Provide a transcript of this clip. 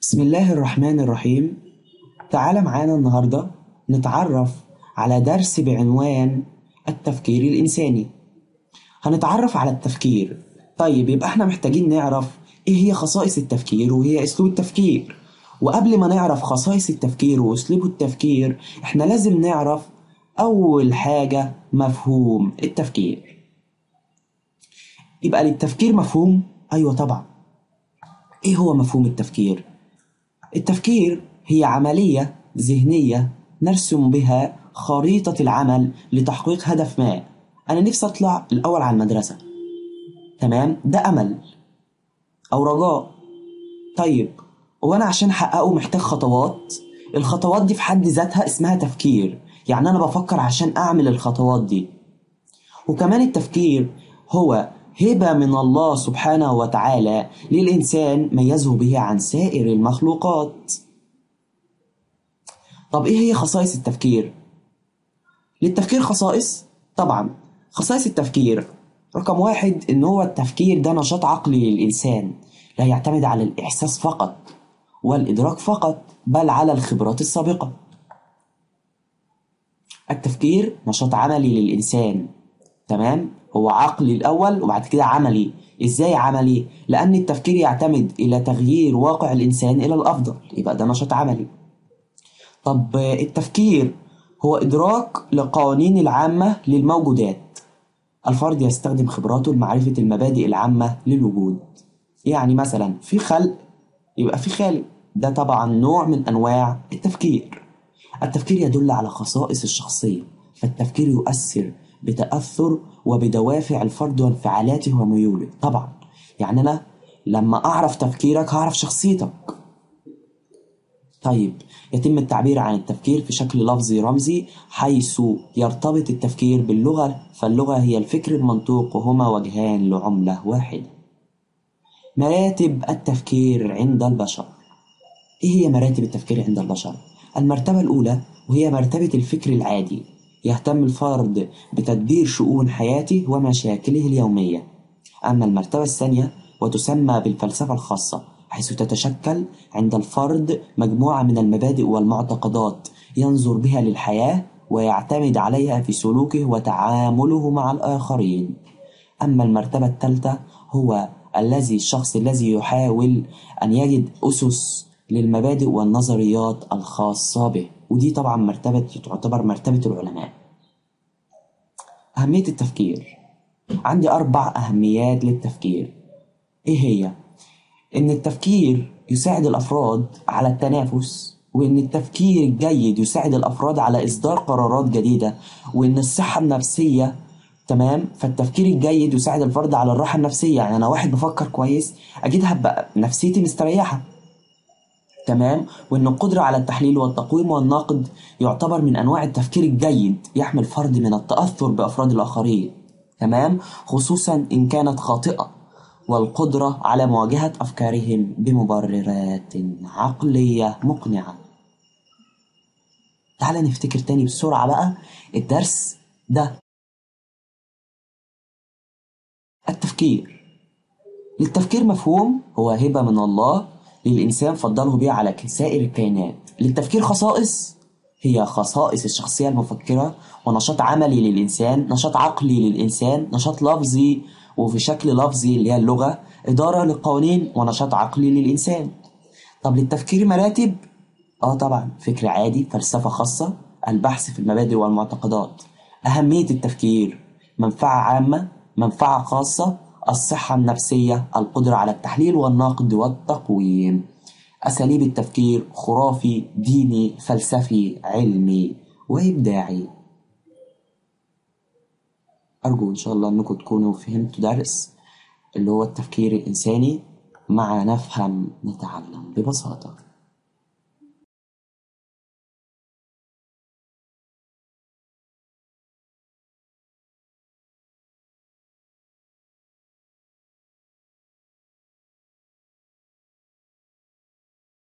بسم الله الرحمن الرحيم تعال معانا النهاردة نتعرف على درس بعنوان التفكير الإنساني هنتعرف على التفكير طيب يبقى احنا محتاجين نعرف ايه هي خصائص التفكير وهي اسلوب التفكير وقبل ما نعرف خصائص التفكير واسلوب التفكير احنا لازم نعرف اول حاجة مفهوم التفكير يبقى للتفكير مفهوم ايوه طبعا ايه هو مفهوم التفكير التفكير هي عملية ذهنية نرسم بها خريطة العمل لتحقيق هدف ما أنا نفسي أطلع الأول على المدرسة تمام ده أمل أو رجاء طيب وأنا عشان أحققه محتاج خطوات الخطوات دي في حد ذاتها اسمها تفكير يعني أنا بفكر عشان أعمل الخطوات دي وكمان التفكير هو هبة من الله سبحانه وتعالى للإنسان ميزه به عن سائر المخلوقات طب إيه هي خصائص التفكير؟ للتفكير خصائص؟ طبعا خصائص التفكير رقم واحد إن هو التفكير ده نشاط عقلي للإنسان لا يعتمد على الإحساس فقط والإدراك فقط بل على الخبرات السابقة التفكير نشاط عملي للإنسان تمام هو عقلي الأول وبعد كده عملي إزاي عملي؟ لأن التفكير يعتمد إلى تغيير واقع الإنسان إلى الأفضل يبقى ده نشاط عملي طب التفكير هو إدراك لقوانين العامة للموجودات الفرد يستخدم خبراته لمعرفة المبادئ العامة للوجود يعني مثلا في خلق يبقى في خالق ده طبعا نوع من أنواع التفكير التفكير يدل على خصائص الشخصية فالتفكير يؤثر بتأثر وبدوافع الفرد وانفعالاته وميوله طبعا يعني أنا لما أعرف تفكيرك هعرف شخصيتك طيب يتم التعبير عن التفكير في شكل لفظي رمزي حيث يرتبط التفكير باللغة فاللغة هي الفكر المنطوق وهما وجهان لعملة واحدة مراتب التفكير عند البشر إيه هي مراتب التفكير عند البشر؟ المرتبة الأولى وهي مرتبة الفكر العادي يهتم الفرد بتدبير شؤون حياته ومشاكله اليومية أما المرتبة الثانية وتسمى بالفلسفة الخاصة حيث تتشكل عند الفرد مجموعة من المبادئ والمعتقدات ينظر بها للحياة ويعتمد عليها في سلوكه وتعامله مع الآخرين أما المرتبة الثالثة هو الذي الشخص الذي يحاول أن يجد أسس للمبادئ والنظريات الخاصة به ودي طبعا مرتبة تعتبر مرتبة العلماء أهمية التفكير عندي أربع أهميات للتفكير إيه هي؟ إن التفكير يساعد الأفراد على التنافس وإن التفكير الجيد يساعد الأفراد على إصدار قرارات جديدة وإن الصحة النفسية تمام فالتفكير الجيد يساعد الفرد على الراحة النفسية يعني أنا واحد بفكر كويس أكيد هبقى نفسيتي مستريحة تمام وان القدره على التحليل والتقويم والنقد يعتبر من انواع التفكير الجيد يحمل فرد من التاثر بافراد الاخرين تمام خصوصا ان كانت خاطئه والقدره على مواجهه افكارهم بمبررات عقليه مقنعه تعال نفتكر تاني بسرعه بقى الدرس ده التفكير للتفكير مفهوم هو هبه من الله للإنسان فضله بها على سائر الكائنات للتفكير خصائص هي خصائص الشخصية المفكرة ونشاط عملي للإنسان نشاط عقلي للإنسان نشاط لفظي وفي شكل لفظي اللي هي اللغة إدارة للقوانين ونشاط عقلي للإنسان طب للتفكير مراتب آه طبعا فكر عادي فلسفة خاصة البحث في المبادئ والمعتقدات أهمية التفكير منفعة عامة منفعة خاصة الصحة النفسية القدرة على التحليل والنقد والتقويم أساليب التفكير خرافي ديني فلسفي علمي وإبداعي أرجو إن شاء الله أنكم تكونوا فهمتوا درس اللي هو التفكير الإنساني مع نفهم نتعلم ببساطة